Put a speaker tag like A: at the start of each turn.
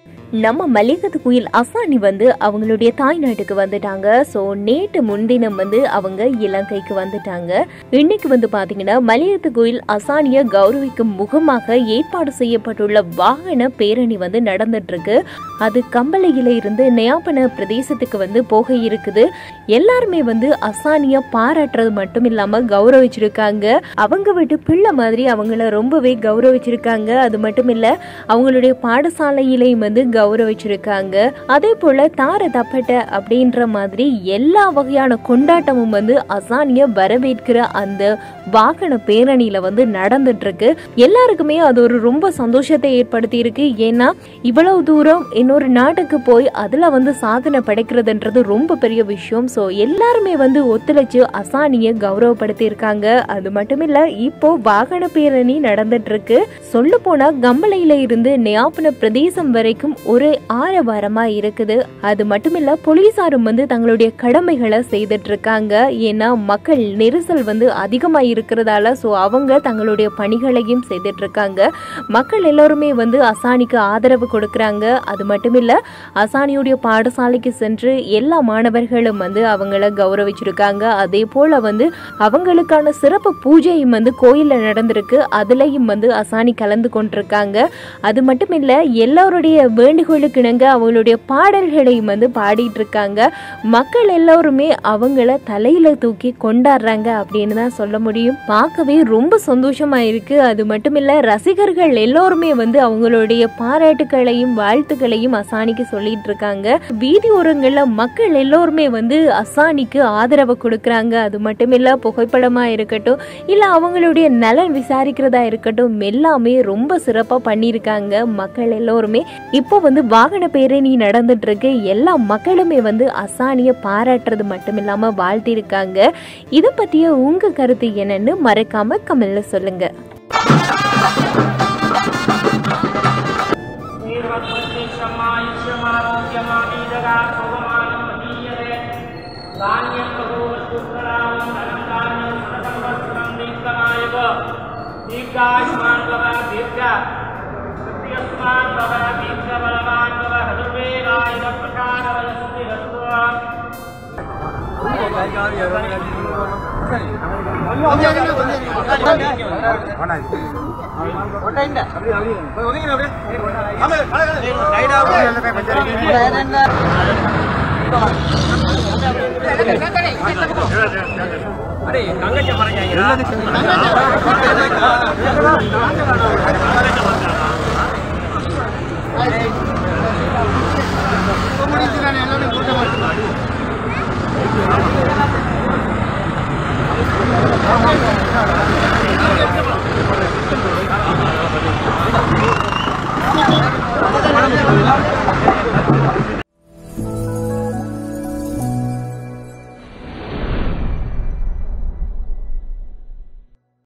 A: நம்ம மல்லிகத்து குயில் அசானி வந்து அவங்களுடைய தாய்நாட்டுக்கு வந்துட்டாங்க ஸோ நேற்று முன்தினம் வந்து அவங்க இலங்கைக்கு வந்துட்டாங்க இன்னைக்கு வந்து பாத்தீங்கன்னா மல்லிகத்து குயில் அசானிய கௌரவிக்கும் முகமாக ஏற்பாடு செய்யப்பட்டுள்ள வாகன பேரணி வந்து நடந்துட்டு இருக்கு அது கம்பளையில இருந்து நயாப்பன பிரதேசத்துக்கு வந்து போக இருக்குது எல்லாருமே வந்து அசானிய பாராட்டுறது மட்டும் இல்லாம கௌரவிச்சிருக்காங்க அவங்க விட்டு பிள்ளை மாதிரி அவங்கள ரொம்பவே கௌரவிச்சிருக்காங்க அது மட்டும் இல்ல அவங்களுடைய பாடசாலையிலையும் வந்து கௌரவிச்சிருக்காங்க அதே போல தார தப்பட்ட அப்படின்ற மாதிரி எல்லா வகையான கொண்டாட்டமும் வந்து அசானிய வரவேற்கிற அந்த வாகன பேரணியில வந்து நடந்துட்டு இருக்கு எல்லாருக்குமே அது ஒரு ரொம்ப சந்தோஷத்தை ஏற்படுத்தி இருக்கு ஏன்னா இவ்வளவு தூரம் இன்னொரு நாட்டுக்கு போய் அதுல வந்து சாதனை படைக்கிறதுன்றது ரொம்ப பெரிய விஷயம் ஸோ எல்லாருமே வந்து ஒத்துழைச்சு அசானிய கௌரவப்படுத்தி இருக்காங்க அது மட்டும் இல்ல இப்போ வாகன பேரணி நடந்துட்டு இருக்கு சொல்ல போனா கம்பளையில இருந்து நெயாப்பன பிரதேசம் வரைக்கும் ஒரு ஆரவாரமா இருக்குது அது மட்டும் இல்ல போலீசாரும் வந்து தங்களுடைய கடமைகளை செய்துட்டு இருக்காங்க ஏன்னா மக்கள் நெரிசல் வந்து அதிகமா இருக்கிறதால ஸோ அவங்க தங்களுடைய பணிகளையும் செய்துட்டு இருக்காங்க மக்கள் எல்லாருமே வந்து அசானிக்கு ஆதரவு கொடுக்கறாங்க அது மட்டும் இல்ல அசானியுடைய பாடசாலைக்கு சென்று எல்லா மாணவர்களும் வந்து அவங்கள கௌரவிச்சிருக்காங்க அதே போல வந்து அவங்களுக்கான சிறப்பு பூஜையும் வந்து கோயில்ல நடந்திருக்கு அதுலயும் வந்து அசானி கலந்து கொண்டிருக்காங்க அது மட்டும் இல்ல எல்லாருடைய வேண்டுகோளுக்கு இணங்க அவங்களுடைய பாடல்களையும் வந்து பாடிட்டு இருக்காங்க மக்கள் எல்லாருமே அவங்கள தலையில தூக்கி கொண்டாடுறாங்க அப்படின்னு தான் சொல்ல முடியும் பார்க்கவே ரொம்ப சந்தோஷமா இருக்கு அது மட்டும் இல்ல ரசிகர்கள் எல்லோருமே வந்து அவங்களுடைய பாராட்டுகளையும் வாழ்த்துக்களையும் அசானிக்கு சொல்லிட்டு இருக்காங்க வீதி ஓரங்கள்ல மக்கள் எல்லோருமே வந்து அசானிக்கு ஆதரவு கொடுக்கறாங்க அது மட்டும் இல்ல புகைப்படமா இருக்கட்டும் இல்ல அவங்களுடைய நலன் விசாரிக்கிறதா இருக்கட்டும் எல்லாமே ரொம்ப சிறப்பா பண்ணியிருக்காங்க மக்கள் எல்லோருமே இப்போ வந்து வாகன பேரணி நடந்துட்டு இருக்கு எல்லா மக்களுமே வந்து அசானிய பாராட்டுறது மட்டும் இல்லாம வாழ்த்திருக்காங்க இதை பத்திய உங்க கருத்து என்னன்னு மறக்காம கமெண்ட்ல சொல்லுங்க
B: दीर्घायुष्मान भव दीर्घ सत्यस्मान भव दीर्घ बलवान भव हृदवेगाय प्रकाशवयस्ति हस्तु
C: அடே